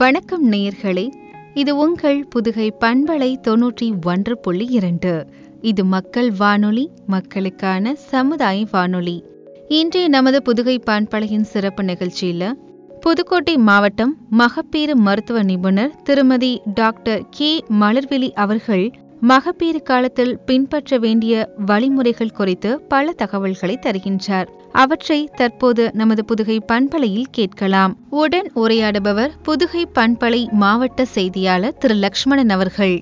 வணக்கம் நேயர்களே இது உங்கள் புதுகை பண்பலை தொன்னூற்றி ஒன்று புள்ளி இரண்டு இது மக்கள் வானொலி மக்களுக்கான சமுதாய வானொலி இன்றைய நமது புதுகை பண்பலையின் சிறப்பு நிகழ்ச்சியில புதுக்கோட்டை மாவட்டம் மகப்பேறு மருத்துவ நிபுணர் திருமதி டாக்டர் கே மலர்விழி அவர்கள் மகப்பேறு காலத்தில் பின்பற்ற வேண்டிய வழிமுறைகள் குறித்து பல தகவல்களை தருகின்றார் அவற்றை தற்போது நமது புதுகை பண்பலையில் கேட்கலாம் உடன் உரையாடுபவர் புதுகை பண்பலை மாவட்ட செய்தியாளர் திரு லக்ஷ்மணன் அவர்கள்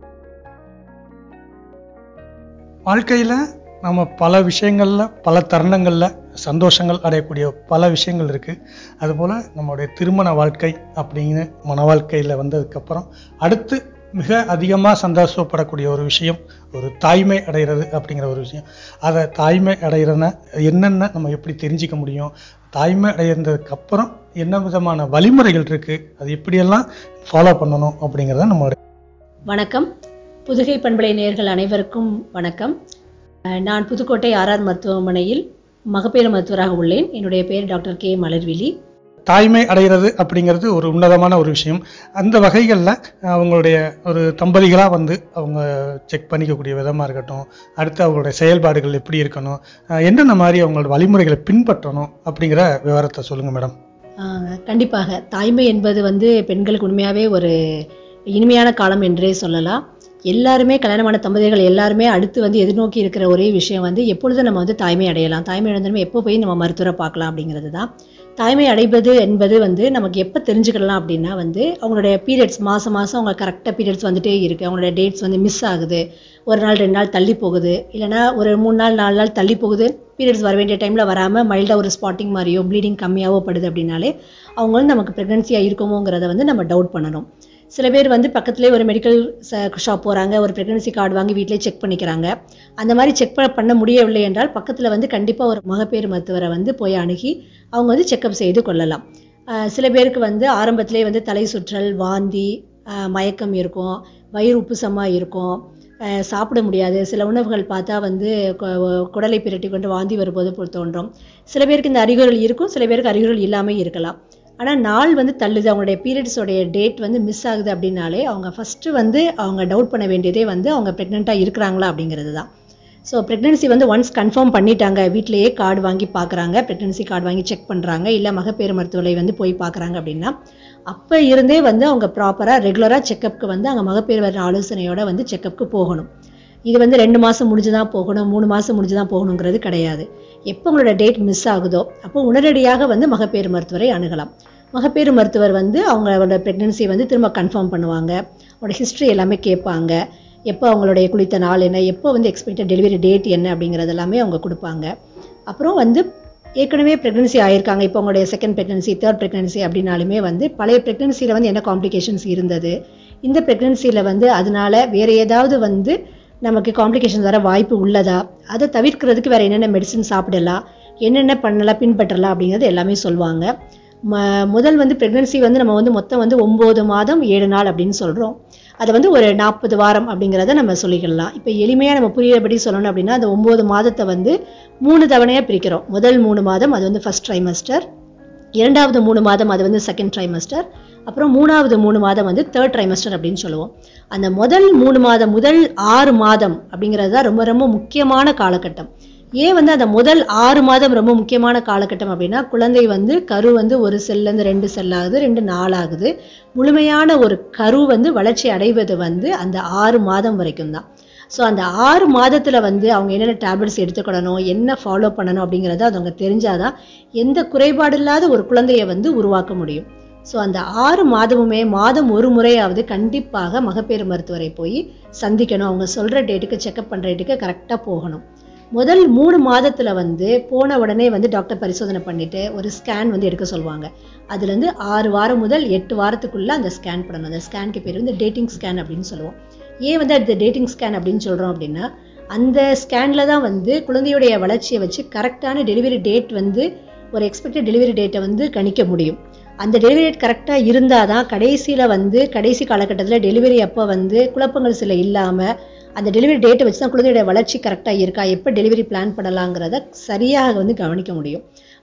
வாழ்க்கையில் நம்ம பல விஷயங்களில் பல தருணங்களில் சந்தோஷங்கள் அடையக்கூடிய பல விஷயங்கள் இருக்குது அதுபோல் நம்மளுடைய திருமண வாழ்க்கை அப்படிங்கிற மன வாழ்க்கையில் வந்ததுக்கப்புறம் அடுத்து மிக அதிகமாக சந்தோஷப்படக்கூடிய ஒரு விஷயம் ஒரு தாய்மை அடைகிறது அப்படிங்கிற ஒரு விஷயம் அதை தாய்மை அடைகிறன என்னென்ன நம்ம எப்படி தெரிஞ்சிக்க முடியும் தாய்மை அடைகிறதுக்கு அப்புறம் என்ன விதமான வழிமுறைகள் இருக்குது அது எப்படியெல்லாம் ஃபாலோ பண்ணணும் அப்படிங்கிறத நம்மளுடைய வணக்கம் புதுகை பண்பலை நேயர்கள் அனைவருக்கும் வணக்கம் அஹ் நான் புதுக்கோட்டை ஆர்ஆர் மருத்துவமனையில் மகப்பேறு மருத்துவராக உள்ளேன் என்னுடைய பேர் டாக்டர் கே மலர்விழி தாய்மை அடைகிறது அப்படிங்கிறது ஒரு உன்னதமான ஒரு விஷயம் அந்த வகைகளில் அவங்களுடைய ஒரு தம்பதிகளாக வந்து அவங்க செக் பண்ணிக்கக்கூடிய விதமாக இருக்கட்டும் அடுத்து அவங்களுடைய செயல்பாடுகள் எப்படி இருக்கணும் அஹ் என்னென்ன மாதிரி அவங்களோட வழிமுறைகளை பின்பற்றணும் அப்படிங்கிற விவரத்தை சொல்லுங்கள் மேடம் அஹ் கண்டிப்பாக தாய்மை என்பது வந்து பெண்களுக்கு உண்மையாகவே ஒரு இனிமையான காலம் என்றே சொல்லலாம் எல்லாருமே கல்யாணமான தம்பதிகள் எல்லாருமே அடுத்து வந்து எதிர்நோக்கி இருக்கிற ஒரே விஷயம் வந்து எப்பொழுது நம்ம வந்து தாய்மை அடையலாம் தாய்மை அடைந்ததுமே எப்போ போய் நம்ம மருத்துவரை பார்க்கலாம் அப்படிங்கிறது தான் தாய்மை அடைவது என்பது வந்து நமக்கு எப்போ தெரிஞ்சுக்கலாம் அப்படின்னா வந்து அவங்களுடைய பீரியட்ஸ் மாதம் மாதம் அவங்க கரெக்டாக பீரியட்ஸ் வந்துட்டே இருக்குது அவங்களுடைய டேட்ஸ் வந்து மிஸ் ஆகுது ஒரு நாள் ரெண்டு நாள் தள்ளி போகுது இல்லைனா ஒரு மூணு நாள் நாலு நாள் தள்ளி போகுது பீரியட்ஸ் வர வேண்டிய டைமில் வராமல் மைல்டாக ஒரு ஸ்பாட்டிங் மாதிரியோ ப்ளீடிங் கம்மியாகவோ படுது அப்படின்னாலே அவங்க வந்து நமக்கு ப்ரெக்னன்சியாக இருக்குமோங்கிறத வந்து நம்ம டவுட் பண்ணணும் சில பேர் வந்து பக்கத்துலேயே ஒரு மெடிக்கல் ஷாப் போகிறாங்க ஒரு ப்ரெக்னன்சி கார்டு வாங்கி வீட்டிலே செக் பண்ணிக்கிறாங்க அந்த மாதிரி செக் பண்ண முடியவில்லை என்றால் பக்கத்தில் வந்து கண்டிப்பாக ஒரு மகப்பேறு மருத்துவரை வந்து போய் அணுகி அவங்க வந்து செக்கப் செய்து கொள்ளலாம் அஹ் சில பேருக்கு வந்து ஆரம்பத்திலே வந்து தலை சுற்றல் வாந்தி அஹ் மயக்கம் இருக்கும் வயிறு உப்புசமாக இருக்கும் அஹ் சாப்பிட முடியாது சில உணவுகள் பார்த்தா வந்து கு- குடலை பிரட்டி கொண்டு வாந்தி வரும்போது போல் தோன்றும் சில பேருக்கு இந்த அறிகுறிகள் இருக்கும் சில பேருக்கு அறிகுறிகள் இல்லாமல் இருக்கலாம் ஆனால் நாள் வந்து தள்ளுது அவங்களுடைய பீரியட்ஸோடைய டேட் வந்து மிஸ் ஆகுது அப்படின்னாலே அவங்க ஃபஸ்ட்டு வந்து அவங்க டவுட் பண்ண வேண்டியதே வந்து அவங்க ப்ரெக்னெண்ட்டாக இருக்கிறாங்களா அப்படிங்கிறது தான் ஸோ ப்ரெக்னன்சி வந்து ஒன்ஸ் கன்ஃபார்ம் பண்ணிட்டாங்க வீட்டிலேயே கார்டு வாங்கி பார்க்குறாங்க ப்ரெக்னன்சி கார்டு வாங்கி செக் பண்ணுறாங்க இல்லை மகப்பேறு மருத்துவரை வந்து போய் பார்க்குறாங்க அப்படின்னா அப்போ இருந்தே வந்து அவங்க ப்ராப்பராக ரெகுலராக செக்கப்புக்கு வந்து அங்கே மகப்பேறு வர ஆலோசனையோட வந்து செக்கப்புக்கு போகணும் இது வந்து ரெண்டு மாதம் முடிஞ்சு தான் போகணும் மூணு மாதம் முடிஞ்சு தான் போகணுங்கிறது கிடையாது எப்போ உங்களோட டேட் மிஸ் ஆகுதோ அப்போ உடனடியாக வந்து மகப்பேறு மருத்துவரை அணுகலாம் மகப்பேறு மருத்துவர் வந்து அவங்களோட ப்ரெக்னன்சி வந்து திரும்ப கன்ஃபார்ம் பண்ணுவாங்க அவங்களோட ஹிஸ்ட்ரி எல்லாமே கேட்பாங்க எப்போ அவங்களுடைய குளித்த நாள் என்ன எப்போ வந்து எக்ஸ்பெக்டட் டெலிவரி டேட் என்ன அப்படிங்கிறது எல்லாமே அவங்க கொடுப்பாங்க அப்புறம் வந்து ஏற்கனவே ப்ரெக்னன்சி ஆயிருக்காங்க இப்போ உங்களுடைய செகண்ட் ப்ரெக்னன்சி தேர்ட் ப்ரெக்னன்சி அப்படின்னாலுமே வந்து பழைய ப்ரெக்னன்சியில் வந்து என்ன காம்ப்ளிகேஷன்ஸ் இருந்தது இந்த ப்ரெக்னன்சியில் வந்து அதனால வேற ஏதாவது வந்து நமக்கு காம்ப்ளிகேஷன்ஸ் வர வாய்ப்பு உள்ளதா அதை தவிர்க்கிறதுக்கு வேற என்னென்ன மெடிசன் சாப்பிடலாம் என்னென்ன பண்ணலாம் பின்பற்றலாம் அப்படிங்கிறது எல்லாமே சொல்லுவாங்க ம முதல் வந்து ப்ரெக்னன்சி வந்து நம்ம வந்து மொத்தம் வந்து ஒம்பது மாதம் ஏழு நாள் அப்படின்னு சொல்கிறோம் அதை வந்து ஒரு நாற்பது வாரம் அப்படிங்கிறத நம்ம சொல்லிக்கலாம் இப்போ எளிமையாக நம்ம புரியுறபடி சொல்லணும் அப்படின்னா அந்த ஒம்பது மாதத்தை வந்து மூணு தவணையாக பிரிக்கிறோம் முதல் மூணு மாதம் அது வந்து ஃபர்ஸ்ட் ட்ரைமஸ்டர் இரண்டாவது மூணு மாதம் அது வந்து செகண்ட் ட்ரைமஸ்டர் அப்புறம் மூணாவது மூணு மாதம் வந்து தேர்ட் ட்ரைமஸ்டர் அப்படின்னு சொல்லுவோம் அந்த முதல் மூணு மாதம் முதல் ஆறு மாதம் அப்படிங்கிறது தான் ரொம்ப ரொம்ப முக்கியமான காலகட்டம் ஏன் வந்து அந்த முதல் ஆறு மாதம் ரொம்ப முக்கியமான காலகட்டம் அப்படின்னா குழந்தை வந்து கரு வந்து ஒரு செல்லேருந்து ரெண்டு செல் ஆகுது ரெண்டு நாள் ஆகுது முழுமையான ஒரு கரு வந்து வளர்ச்சி அடைவது வந்து அந்த ஆறு மாதம் வரைக்கும் தான் ஸோ அந்த ஆறு மாதத்தில் வந்து அவங்க என்னென்ன டேப்லெட்ஸ் எடுத்துக்கிடணும் என்ன ஃபாலோ பண்ணணும் அப்படிங்கிறத அது அவங்க தெரிஞ்சாதான் எந்த குறைபாடு இல்லாத ஒரு குழந்தையை வந்து உருவாக்க முடியும் ஸோ அந்த ஆறு மாதமுமே மாதம் ஒரு முறையாவது கண்டிப்பாக மகப்பேறு மருத்துவரை போய் சந்திக்கணும் அவங்க சொல்கிற டேட்டுக்கு செக்அப் பண்ணுற டேட்டுக்கு கரெக்டாக போகணும் முதல் மூணு மாதத்துல வந்து போன உடனே வந்து டாக்டர் பரிசோதனை பண்ணிட்டு ஒரு ஸ்கேன் வந்து எடுக்க சொல்லுவாங்க அதுல இருந்து ஆறு வாரம் முதல் எட்டு வாரத்துக்குள்ள அந்த ஸ்கேன் பண்ணணும் அந்த ஸ்கேனுக்கு பேர் வந்து டேட்டிங் ஸ்கேன் அப்படின்னு சொல்லுவோம் ஏன் வந்து அது டேட்டிங் ஸ்கேன் அப்படின்னு சொல்றோம் அப்படின்னா அந்த ஸ்கேன்ல தான் வந்து குழந்தையுடைய வளர்ச்சியை வச்சு கரெக்டான டெலிவரி டேட் வந்து ஒரு எக்ஸ்பெக்டட் டெலிவரி டேட்டை வந்து கணிக்க முடியும் அந்த டெலிவரி டேட் கரெக்டாக இருந்தால் தான் கடைசியில் வந்து கடைசி காலகட்டத்தில் டெலிவரி அப்போ வந்து குழப்பங்கள் சில இல்லாமல் அந்த டெலிவரி டேட்டை வச்சு தான் குழந்தையோட வளர்ச்சி கரெக்டாக இருக்கா எப்போ டெலிவரி பிளான் பண்ணலாங்கிறத சரியாக வந்து கவனிக்க முடியும்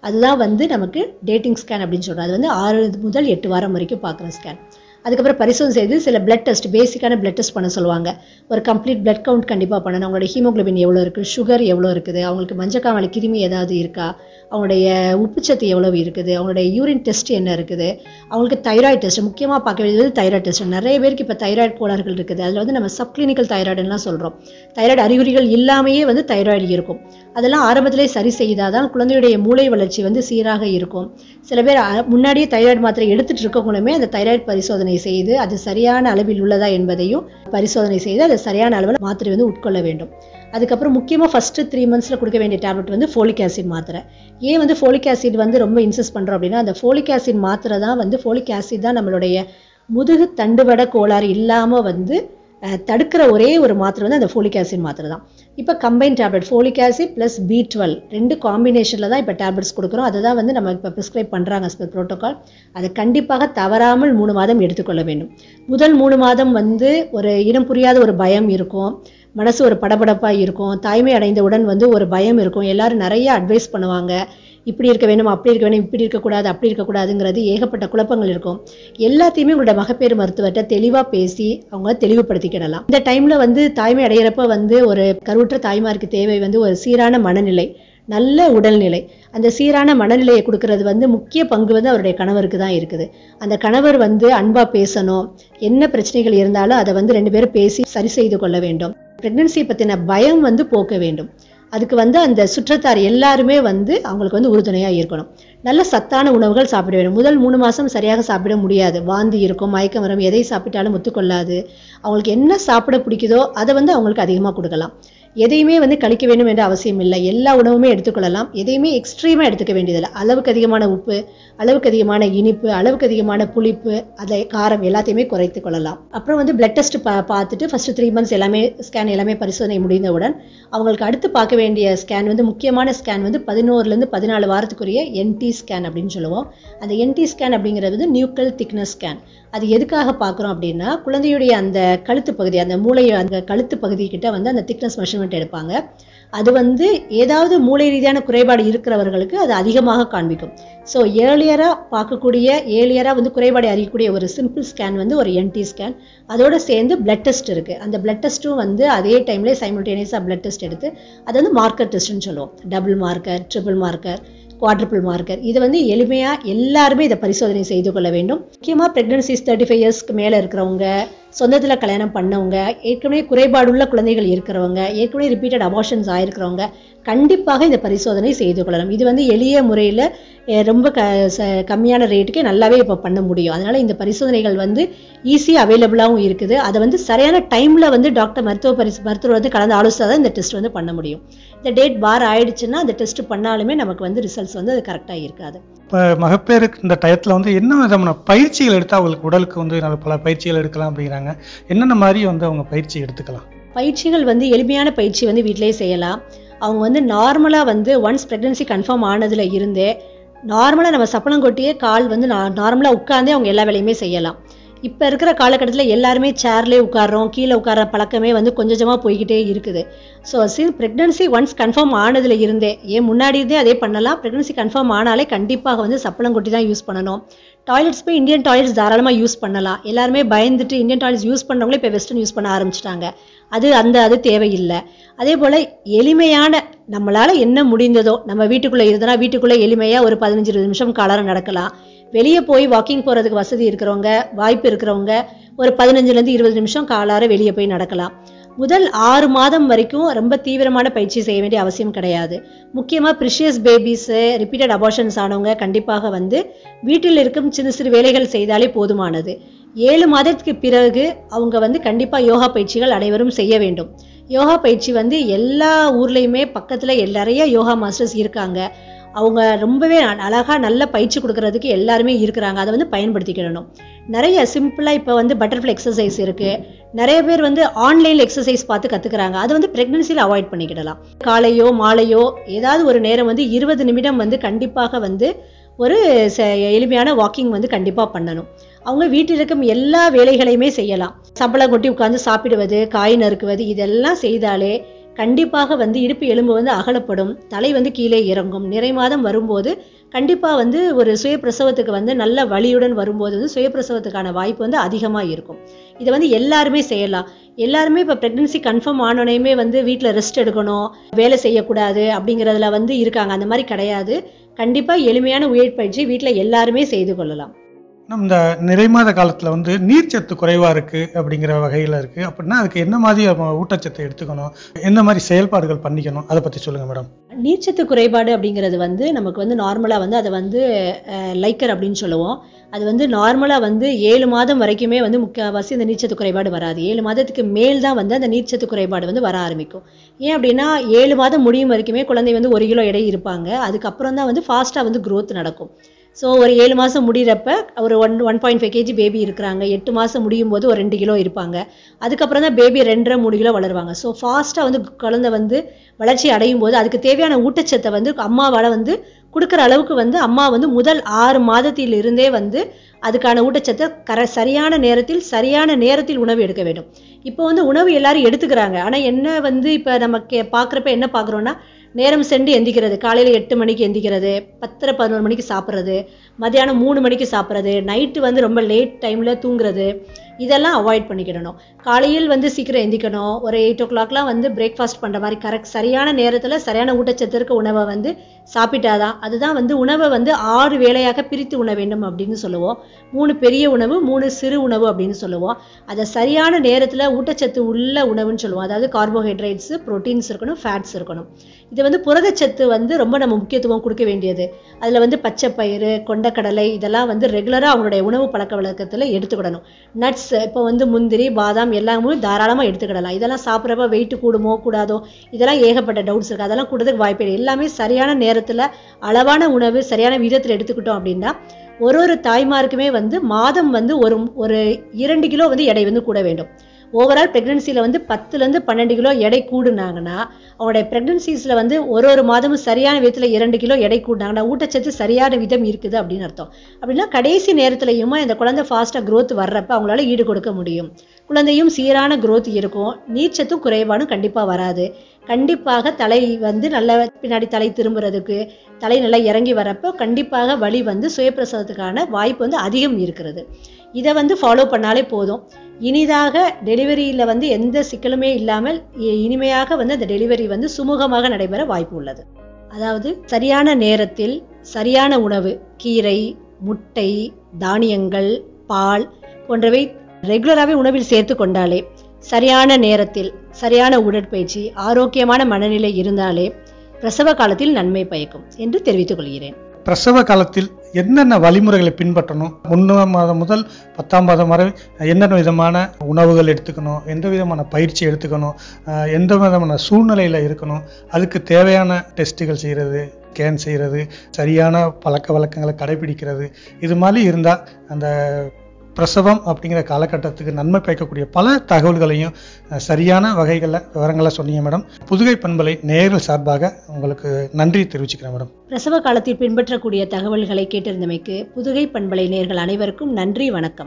அதுதான் வந்து நமக்கு டேட்டிங் ஸ்கேன் அப்படின்னு சொல்கிறோம் அது வந்து ஆறு முதல் எட்டு வாரம் வரைக்கும் பார்க்குற ஸ்கேன் அதுக்கப்புறம் பரிசோதனை செய்து சில பிளட் டெஸ்ட் பேசிக்கான பிளட் டெஸ்ட் பண்ண சொல்லுவாங்க ஒரு கம்ப்ளீட் பிளட் கவுண்ட் கண்டிப்பாக பண்ணணும் அவங்களோட ஹீமோகுளோபின் எவ்வளோ இருக்குது சுகர் எவ்வளோ இருக்குது அவங்களுக்கு மஞ்சக்காமலை கிருமி ஏதாவது இருக்கா அவங்களுடைய உப்புச்சத்து எவ்வளோ இருக்குது அவங்களுடைய யூரின் டெஸ்ட் என்ன இருக்குது அவங்களுக்கு தைராய்டு டெஸ்ட் முக்கியமாக பார்க்க வேண்டியது தைராய்டு டெஸ்ட் நிறைய பேருக்கு இப்போ தைராய்டு கோளாறுகள் இருக்குது அதில் வந்து நம்ம சப்கிளினிக்கல் தைராய்டுலாம் சொல்கிறோம் தைராய்டு அறிகுறிகள் இல்லாமையே வந்து தைராய்டு இருக்கும் அதெல்லாம் ஆரம்பத்திலே சரி செய்தால் தான் குழந்தையுடைய மூளை வளர்ச்சி வந்து சீராக இருக்கும் சில பேர் அ- முன்னாடியே தைராய்டு மாத்திரை எடுத்துட்டு இருக்கவங்களுமே அந்த தைராய்டு பரிசோதனை செய்து அது சரியான அளவில் உள்ளதா என்பதையும் பரிசோதனை செய்து அது சரியான அளவில் மாத்திரை வந்து உட்கொள்ள வேண்டும் அதுக்கப்புறம் முக்கியமாக ஃபஸ்ட்டு த்ரீ மந்த்ஸில் கொடுக்க வேண்டிய டேப்லெட் வந்து ஃபோலிக் ஆசிட் மாத்திரை ஏன் வந்து ஃபோலிக் ஆசிட் வந்து ரொம்ப இன்சிஸ்ட் பண்ணுறோம் அப்படின்னா அந்த ஃபோலிக் ஆசிட் மாத்திரை தான் வந்து ஃபோலிக் ஆசிட் தான் நம்மளுடைய முதுகு தண்டுவட கோளாறு இல்லாமல் வந்து அஹ், தடுக்கிற ஒரே ஒரு மாத்திரை வந்து அந்த ஃபோலிக் ஆசிட் மாத்திரை தான் இப்போ combine tablet folic acid plus B twelve ரெண்டு காம்பினேஷனில் தான் இப்போ டேப்லெட்ஸ் கொடுக்குறோம் அதை தான் வந்து நம்ம இப்போ ப்ரிஸ்கிரைப் பண்ணுறாங்க ஸ்பெல் ப்ரோட்டோகால் அதை கண்டிப்பாக தவறாமல் மூணு மாதம் எடுத்துக்கொள்ள வேண்டும் முதல் மூணு மாதம் வந்து ஒரு இனம் புரியாத ஒரு பயம் இருக்கும் மனசு ஒரு படபடப்பாக இருக்கும் தாய்மை அடைந்தவுடன் வந்து ஒரு பயம் இருக்கும் எல்லாரும் நிறைய அட்வைஸ் பண்ணுவாங்க இப்படி இருக்க வேணும் அப்படி இருக்க வேணும் இப்படி இருக்கக்கூடாது அப்படி இருக்கக்கூடாதுங்கிறது ஏகப்பட்ட குழப்பங்கள் இருக்கும் எல்லாத்தையுமே உங்களோட மகப்பேறு மருத்துவர்கிட்ட தெளிவாக பேசி அவங்க தெளிவுபடுத்திக்கிடலாம் இந்த டைமில் வந்து தாய்மை அடையிறப்ப வந்து ஒரு கருவுற்ற தாய்மாருக்கு தேவை வந்து ஒரு சீரான மனநிலை நல்ல உடல்நிலை அந்த சீரான மனநிலையை கொடுக்கறது வந்து முக்கிய பங்கு வந்து அவருடைய கணவருக்கு தான் இருக்குது அந்த கணவர் வந்து அன்பா பேசணும் என்ன பிரச்சனைகள் இருந்தாலும் அதை வந்து ரெண்டு பேரும் பேசி சரி செய்து கொள்ள வேண்டும் பிரெக்னன்சியை பற்றின பயம் வந்து போக்க வேண்டும் அதுக்கு வந்து அந்த சுற்றத்தார் எல்லாருமே வந்து அவங்களுக்கு வந்து உறுதுணையாக இருக்கணும் நல்ல சத்தான உணவுகள் சாப்பிட வேண்டும் முதல் மூணு மாதம் சரியாக சாப்பிட முடியாது வாந்தி இருக்கும் மயக்கம் வரும் எதை சாப்பிட்டாலும் ஒத்துக்கொள்ளாது அவங்களுக்கு என்ன சாப்பிட பிடிக்குதோ அதை வந்து அவங்களுக்கு அதிகமாக கொடுக்கலாம் எதையுமே வந்து கழிக்க வேண்டும் என்ற அவசியம் இல்லை எல்லா உணவுமே எடுத்துக்கொள்ளலாம் எதையுமே எக்ஸ்ட்ரீமாக எடுத்துக்க வேண்டியதில்லை அளவுக்கு அதிகமான உப்பு அளவுக்கு அதிகமான இனிப்பு அளவுக்கு அதிகமான புளிப்பு அதை காரம் எல்லாத்தையுமே குறைத்து கொள்ளலாம் அப்புறம் வந்து பிளட் டெஸ்ட் பா பார்த்துட்டு ஃபர்ஸ்ட் த்ரீ மந்த்ஸ் எல்லாமே ஸ்கேன் எல்லாமே பரிசோதனை முடிந்தவுடன் அவங்களுக்கு அடுத்து பார்க்க வேண்டிய ஸ்கேன் வந்து முக்கியமான ஸ்கேன் வந்து பதினோருலேருந்து பதினாலு வாரத்துக்குரிய என்டி ஸ்கேன் அப்படின்னு சொல்லுவோம் அந்த என்டி ஸ்கேன் அப்படிங்கிறது வந்து நியூக்கல் திக்னஸ் ஸ்கேன் அது எதுக்காக பார்க்குறோம் அப்படின்னா குழந்தையுடைய அந்த கழுத்து பகுதி அந்த மூளை அந்த கழுத்து பகுதி கிட்ட வந்து அந்த திக்னஸ் மெஷர்மெண்ட் எடுப்பாங்க அது வந்து ஏதாவது மூளை ரீதியான குறைபாடு இருக்கிறவர்களுக்கு அது அதிகமாக காண்பிக்கும் ஸோ ஏர்லியராக பார்க்கக்கூடிய ஏர்லியராக வந்து குறைபாடு அறியக்கூடிய ஒரு சிம்பிள் ஸ்கேன் வந்து ஒரு என்டி ஸ்கேன் அதோட சேர்ந்து பிளட் டெஸ்ட் இருக்குது அந்த பிளட் டெஸ்ட்டும் வந்து அதே டைம்லேயே சைமல்டேனியஸாக பிளட் டெஸ்ட் எடுத்து அது வந்து மார்க்கர் டெஸ்ட்னு சொல்லுவோம் double marker triple marker quadruple marker இது வந்து எளிமையாக எல்லாருமே இதை பரிசோதனை செய்து கொள்ள வேண்டும் முக்கியமாக ப்ரெக்னன்சிஸ் தேர்ட்டி ஃபைவ் இயர்ஸ்க்கு மேலே இருக்கிறவங்க சொந்தத்தில் கல்யாணம் பண்ணவங்க ஏற்கனவே குறைபாடுள்ள குழந்தைகள் இருக்கிறவங்க ஏற்கனவே ரிப்பீட்டட் அபார்ஷன்ஸ் ஆயிருக்கிறவங்க கண்டிப்பாக இந்த பரிசோதனை செய்து கொள்ளலாம் இது வந்து எளிய முறையில் ரொம்ப க ச- கம்மியான ரேட்டுக்கு நல்லாவே இப்போ பண்ண முடியும் அதனால இந்த பரிசோதனைகள் வந்து ஈஸியாக அவைலபிளாகவும் இருக்குது அதை வந்து சரியான டைமில் வந்து டாக்டர் மருத்துவ பரிசு மருத்துவர் வந்து கலந்து ஆலோசித்தா தான் இந்த டெஸ்ட் வந்து பண்ண முடியும் இந்த டேட் பார் ஆயிடுச்சுன்னா அந்த டெஸ்ட் பண்ணாலுமே நமக்கு வந்து ரிசல்ட்ஸ் வந்து அது கரெக்டாக இருக்காது இப்போ மகப்பேருக்கு இந்த டயத்தில் வந்து என்ன விதமான பயிற்சிகள் எடுத்தால் அவங்களுக்கு உடலுக்கு வந்து நல்ல பல பயிற்சிகள் எடுக்கலாம் அப்படிங்கிறாங்க என்னென்ன மாதிரி வந்து அவங்க பயிற்சி எடுத்துக்கலாம் பயிற்சிகள் வந்து எளிமையான பயிற்சி வந்து வீட்டிலேயே செய்யலாம் அவங்க வந்து நார்மலாக வந்து ஒன்ஸ் ப்ரெக்னன்சி கன்ஃபார்ம் ஆனதுல இருந்தே நார்மலாக நம்ம சப்பளம் கொட்டியே கால் வந்து நார்மலாக உட்கார்ந்தே அவங்க எல்லா வேலையுமே செய்யலாம் இப்போ இருக்கிற காலகட்டத்தில் எல்லாருமே சேர்லேயே உட்கார்றோம் கீழே உட்கார்ற பழக்கமே வந்து கொஞ்சம் கொஞ்சமாக போய்கிட்டே இருக்குது ஸோ சி ப்ரெக்னன்சி ஒன்ஸ் கன்ஃபார்ம் ஆனதுல இருந்தே ஏன் முன்னாடி இருந்தே அதே பண்ணலாம் ப்ரெக்னன்சி கன்ஃபார்ம் ஆனாலே கண்டிப்பாக வந்து சப்பளம் கொட்டி தான் யூஸ் பண்ணணும் டாய்லெட்ஸ் போய் இந்தியன் டாய்லெட்ஸ் தாராளமாக யூஸ் பண்ணலாம் எல்லாருமே பயந்துட்டு இந்தியன் டாய்லெட்ஸ் யூஸ் பண்ணவங்களே இப்போ வெஸ்டர்ன் யூஸ் பண்ண ஆரம்பிச்சிட்டாங்க அது அந்த அது தேவையில்லை அதே போல் எளிமையான நம்மளால் என்ன முடிந்ததோ நம்ம வீட்டுக்குள்ளே இருந்தனா வீட்டுக்குள்ளே எளிமையாக ஒரு பதினஞ்சு இருபது நிமிஷம் காலாரம் நடக்கலாம் வெளியே போய் வாக்கிங் போகிறதுக்கு வசதி இருக்கிறவங்க வாய்ப்பு இருக்கிறவங்க ஒரு பதினஞ்சுலேருந்து இருபது நிமிஷம் காலார வெளியே போய் நடக்கலாம் முதல் ஆறு மாதம் வரைக்கும் ரொம்ப தீவிரமான பயிற்சி செய்ய வேண்டிய அவசியம் கிடையாது முக்கியமாக ப்ரிஷியஸ் பேபிஸு ரிப்பீட்டட் அபார்ஷன்ஸ் ஆனவங்க கண்டிப்பாக வந்து வீட்டில் இருக்கும் சின்ன சிறு வேலைகள் செய்தாலே போதுமானது ஏழு மாதத்துக்கு பிறகு அவங்க வந்து கண்டிப்பாக யோகா பயிற்சிகள் அனைவரும் செய்ய வேண்டும் யோகா பயிற்சி வந்து எல்லா ஊர்லேயுமே பக்கத்தில் நிறைய யோகா மாஸ்டர்ஸ் இருக்காங்க அவங்க ரொம்பவே அழகாக நல்ல பயிற்சி கொடுக்கறதுக்கு எல்லாருமே இருக்கிறாங்க அதை வந்து பயன்படுத்திக்கிடணும் நிறைய சிம்பிளாக இப்போ வந்து பட்டர்ஃப்ளை எக்ஸசைஸ் இருக்குது நிறைய பேர் வந்து ஆன்லைனில் எக்ஸசைஸ் பார்த்து கற்றுக்குறாங்க அதை வந்து ப்ரெக்னன்சியில் அவாய்ட் பண்ணிக்கிடலாம் காலையோ மாலையோ ஏதாவது ஒரு நேரம் வந்து இருபது நிமிடம் வந்து கண்டிப்பாக வந்து ஒரு ச- எளிமையான வாக்கிங் வந்து கண்டிப்பாக பண்ணணும் அவங்க வீட்டில் இருக்கும் எல்லா வேலைகளையுமே செய்யலாம் சம்பளம் கொட்டி உட்காந்து சாப்பிடுவது காய் நறுக்குவது இதெல்லாம் செய்தாலே கண்டிப்பாக வந்து இடுப்பு எலும்பு வந்து அகலப்படும் தலை வந்து கீழே இறங்கும் நிறை மாதம் வரும்போது கண்டிப்பாக வந்து ஒரு சுயப்பிரசவத்துக்கு வந்து நல்ல வலியுடன் வரும்போது வந்து சுயப்பிரசவத்துக்கான வாய்ப்பு வந்து அதிகமாக இருக்கும் இதை வந்து எல்லாருமே செய்யலாம் எல்லாருமே இப்போ ப்ரெக்னன்சி கன்ஃபார்ம் ஆனோனையுமே வந்து வீட்டில் ரெஸ்ட் எடுக்கணும் வேலை செய்யக்கூடாது அப்படிங்கிறதுல வந்து இருக்காங்க அந்த மாதிரி கிடையாது கண்டிப்பாக எளிமையான உயிர்ப்பயிற்சி வீட்டில் எல்லாருமே செய்து கொள்ளலாம் நம்ம இந்த நிறைமாத காலத்தில் வந்து நீர்ச்சத்து குறைவாக இருக்குது அப்படிங்கிற வகையில் இருக்குது அப்படின்னா அதுக்கு என்ன மாதிரி நம்ம ஊட்டச்சத்தை எடுத்துக்கணும் என்ன மாதிரி செயல்பாடுகள் பண்ணிக்கணும் அதை பற்றி சொல்லுங்கள் மேடம் நீர்ச்சத்து குறைபாடு அப்படிங்கிறது வந்து நமக்கு வந்து நார்மலாக வந்து அதை வந்து லைக்கர் அப்படின்னு சொல்லுவோம் அது வந்து நார்மலாக வந்து ஏழு மாதம் வரைக்குமே வந்து முக்கால்வாசி இந்த நீர்ச்சத்து குறைபாடு வராது ஏழு மாதத்துக்கு மேல் தான் வந்து அந்த நீர்ச்சத்து குறைபாடு வந்து வர ஆரம்பிக்கும் ஏன் அப்படின்னா ஏழு மாதம் முடியும் வரைக்குமே குழந்தை வந்து ஒரு கிலோ எடை இருப்பாங்க அதுக்கப்புறம் தான் வந்து ஃபாஸ்ட்டாக வந்து growth நடக்கும் ஸோ ஒரு ஏழு மாதம் முடிகிறப்ப ஒரு one one point five KG baby இருக்கிறாங்க எட்டு மாதம் முடியும் போது ஒரு ரெண்டு கிலோ இருப்பாங்க அதுக்கப்புறம் தான் பேபி ரெண்டரை மூணு கிலோ வளருவாங்க ஸோ ஃபாஸ்ட்டாக வந்து குழந்தை வந்து வளர்ச்சி அடையும் போது அதுக்கு தேவையான ஊட்டச்சத்தை வந்து அம்மாவால் வந்து கொடுக்குற அளவுக்கு வந்து அம்மா வந்து முதல் ஆறு மாதத்திலிருந்தே வந்து அதுக்கான ஊட்டச்சத்தை கர சரியான நேரத்தில் சரியான நேரத்தில் உணவு எடுக்க வேண்டும் இப்போ வந்து உணவு எல்லாரும் எடுத்துக்கிறாங்க ஆனால் என்ன வந்து இப்போ நம்ம கே பார்க்குறப்ப என்ன பார்க்குறோன்னா நேரம் சென்று எந்திக்கிறது காலையில் எட்டு மணிக்கு எந்திக்கிறது பத்தரை பதினோரு மணிக்கு சாப்பிட்றது மத்தியானம் மூணு மணிக்கு சாப்பிட்றது நைட்டு வந்து ரொம்ப லேட் டைமில் தூங்குறது இதெல்லாம் அவாய்ட் பண்ணிக்கிடணும் காலையில் வந்து சீக்கிரம் எந்திக்கணும் ஒரு எயிட் ஓ கிளாக்லாம் வந்து பிரேக்ஃபாஸ்ட் பண்ணுற மாதிரி கரெக்ட் சரியான நேரத்தில் சரியான ஊட்டச்சத்து இருக்க உணவை வந்து சாப்பிட்டாதான் அதுதான் வந்து உணவை வந்து ஆறு வேளையாக பிரித்து உண்ண வேண்டும் அப்படின்னு சொல்லுவோம் மூணு பெரிய உணவு மூணு சிறு உணவு அப்படின்னு சொல்லுவோம் அதை சரியான நேரத்தில் ஊட்டச்சத்து உள்ள உணவுன்னு சொல்லுவோம் அதாவது கார்போஹைட்ரேட்ஸ் ப்ரோட்டீன்ஸ் இருக்கணும் ஃபேட்ஸ் இருக்கணும் இது வந்து புரதச்சத்து வந்து ரொம்ப நம்ம முக்கியத்துவம் கொடுக்க வேண்டியது அதில் வந்து பச்சைப்பயிறு கொண்டக்கடலை இதெல்லாம் வந்து ரெகுலராக அவங்களுடைய உணவு பழக்க வழக்கத்தில் எடுத்துக்கிடணும் நட்ஸ் இப்போ வந்து முந்திரி பாதாம் எல்லாமே தாராளமாக எடுத்துக்கிடலாம் இதெல்லாம் சாப்பிட்றப்ப வெயிட் கூடுமோ கூடாதோ இதெல்லாம் ஏகப்பட்ட டவுட்ஸ் இருக்குது அதெல்லாம் கூடதுக்கு வாய்ப்பு இல்லை எல்லாமே சரியான நேரத்தில் அளவான உணவு சரியான விதத்தில் எடுத்துக்கிட்டோம் அப்படின்னா ஒரு ஒரு தாய்மாருக்குமே வந்து மாதம் வந்து ஒரு ஒரு இரண்டு கிலோ வந்து எடை வந்து கூட வேண்டும் ஓவரால் ப்ரெக்னன்சியில் வந்து பத்துலேருந்து பன்னெண்டு கிலோ எடை கூடுனாங்கன்னா அவங்களுடைய ப்ரெக்னன்சிஸில் வந்து ஒரு ஒரு மாதமும் சரியான விதத்தில் இரண்டு கிலோ எடை கூடினாங்கன்னா ஊட்டச்சத்து சரியான விதம் இருக்குது அப்படின்னு அர்த்தம் அப்படின்னா கடைசி நேரத்துலையுமா இந்த குழந்தை ஃபாஸ்ட்டாக growth வர்றப்ப அவங்களால ஈடு கொடுக்க முடியும் குழந்தையும் சீரான growth இருக்கும் நீர்ச்சத்தும் குறைபாடும் கண்டிப்பாக வராது கண்டிப்பாக தலை வந்து நல்ல பின்னாடி தலை திரும்புறதுக்கு தலை நல்லா இறங்கி வரப்போ கண்டிப்பாக வலி வந்து சுயப்பிரசவத்துக்கான வாய்ப்பு வந்து அதிகம் இருக்கிறது இதை வந்து ஃபாலோ பண்ணாலே போதும் இனிதாக டெலிவரியில் வந்து எந்த சிக்கலுமே இல்லாமல் இ- இனிமையாக வந்து அந்த டெலிவரி வந்து சுமூகமாக நடைபெற வாய்ப்பு உள்ளது அதாவது சரியான நேரத்தில் சரியான உணவு கீரை முட்டை தானியங்கள் பால் போன்றவை ரெகுலராகவே உணவில் சேர்த்து கொண்டாலே சரியான நேரத்தில் சரியான உடற்பயிற்சி ஆரோக்கியமான மனநிலை இருந்தாலே பிரசவ காலத்தில் நன்மை பயக்கும் என்று தெரிவித்துக் கொள்கிறேன் பிரசவ காலத்தில் என்னென்ன வழிமுறைகளை பின்பற்றணும் ஒன்றாம் மாதம் முதல் பத்தாம் மாதம் வரை என்னென்ன விதமான உணவுகள் எடுத்துக்கணும் எந்த விதமான பயிற்சி எடுத்துக்கணும் ஆஹ் எந்த விதமான சூழ்நிலையில் இருக்கணும் அதுக்கு தேவையான டெஸ்ட்டுகள் செய்கிறது ஸ்கேன் செய்கிறது சரியான பழக்க வழக்கங்களை கடைபிடிக்கிறது இது மாதிரி இருந்தால் அந்த பிரசவம் அப்படிங்கிற காலகட்டத்துக்கு நன்மை பயக்கக்கூடிய பல தகவல்களையும் அஹ், சரியான வகைகளில் விவரங்களை சொன்னீங்க மேடம் புதுகை பண்பலை நேயர்கள் சார்பாக உங்களுக்கு நன்றி தெரிவிச்சுக்கிறேன் மேடம் பிரசவ காலத்தில் பின்பற்றக்கூடிய தகவல்களை கேட்டிருந்தமைக்கு புதுகை பண்பலை நேர்கள் அனைவருக்கும் நன்றி வணக்கம்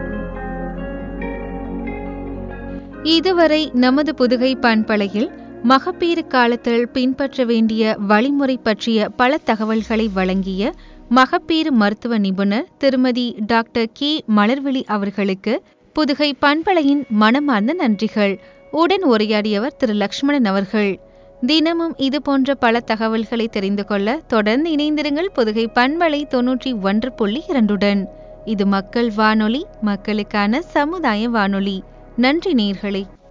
இதுவரை நமது புதுகை பண்பலையில் மகப்பேறு காலத்தில் பின்பற்ற வேண்டிய வழிமுறை பற்றிய பல தகவல்களை வழங்கிய மகப்பேறு மருத்துவ நிபுணர் திருமதி டாக்டர் கே மலர்விழி அவர்களுக்கு புதுகை பண்பலையின் மனமார்ந்த நன்றிகள் உடன் உரையாடியவர் திரு லக்ஷ்மணன் அவர்கள் தினமும் இது போன்ற பல தகவல்களை தெரிந்து கொள்ள தொடர்ந்து இணைந்திருங்கள் புதுகை பண்பலை தொன்னூற்றி ஒன்று புள்ளி இரண்டுடன் இது மக்கள் வானொலி மக்களுக்கான சமுதாய வானொலி நன்றி நேயர்களே